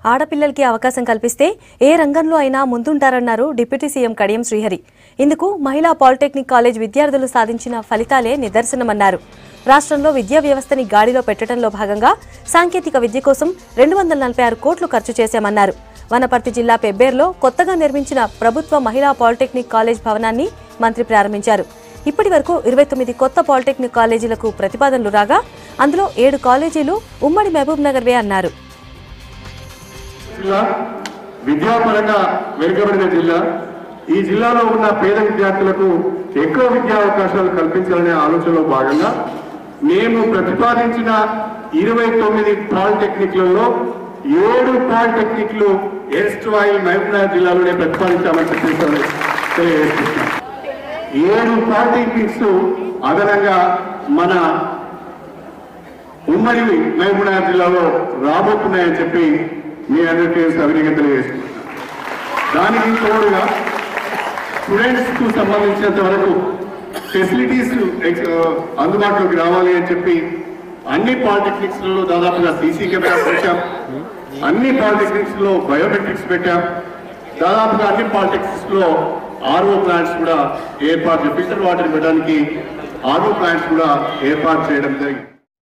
ఆడపిల్లలకి అవకాశం కల్పిస్తే ఏ రంగంలో అయినా ముందుంటారన్నారు డిప్యూటీ సీఎం కడియం శ్రీహరి ఇందుకు మహిళా పాలిటెక్నిక్ కాలేజ్ విద్యార్థులు సాధించిన ఫలితాలే నిదర్శనమన్నారు రాష్ట్రంలో విద్యా వ్యవస్థని గాడిలో పెట్టడంలో భాగంగా సాంకేతిక విద్య కోసం రెండు వందల నలభై ఆరు కోట్లు ఖర్చు చేశామన్నారు వనపర్తి జిల్లా పెబ్బేర్లో కొత్తగా నిర్మించిన ప్రభుత్వ మహిళా పాలిటెక్నిక్ కాలేజ్ భవనాన్ని మంత్రి ప్రారంభించారు ఇప్పటి వరకు ఇరవై తొమ్మిది కొత్త పాలిటెక్నిక్ కాలేజీలకు ప్రతిపాదనలు రాగా అందులో ఏడు కాలేజీలు ఉమ్మడి మహబూబ్ నగర్వే అన్నారు జిల్లా విద్యాపరంగా వెనుకబడిన జిల్లా ఈ జిల్లాలో ఉన్న పేద విద్యార్థులకు ఎక్కువ విద్యా అవకాశాలు కల్పించాలనే ఆలోచనలో భాగంగా మేము ప్రతిపాదించిన ఇరవై తొమ్మిది పాలిటెక్నిక్లలో ఏడు పాలిటెక్నిక్లు ఎస్ట్ వాయి మహబూబ్నగర్ జిల్లాలోనే ప్రతిపాదించామని చెప్పేసి తెలియజేస్తున్నాం ఏడు పాలిటెక్నిక్స్ అదనంగా మన ఉమ్మడి మహబూబ్నగర్ జిల్లాలో రాబోతున్నాయని చెప్పి మీ అందరికీ సవినీయంగా తెలియజేస్తున్నాను దానికి తోడుగా స్టూడెంట్స్ కు సంబంధించినంత వరకు ఫెసిలిటీస్ అందుబాటులోకి రావాలి అని చెప్పి అన్ని పాలిటెక్నిక్స్ లలో దాదాపుగా సీసీ కెమెరాస్ పెట్టాం అన్ని పాలిటెక్నిక్స్ లో బయోమెట్రిక్స్ పెట్టాం దాదాపుగా అన్ని పాలిటెక్నిక్స్ లో ఆర్ఓ ప్లాంట్స్ కూడా ఏర్పాటు ఫిల్టర్ వాటర్ పెట్టడానికి ఆర్ఓ ప్లాంట్స్ కూడా ఏర్పాటు చేయడం జరిగింది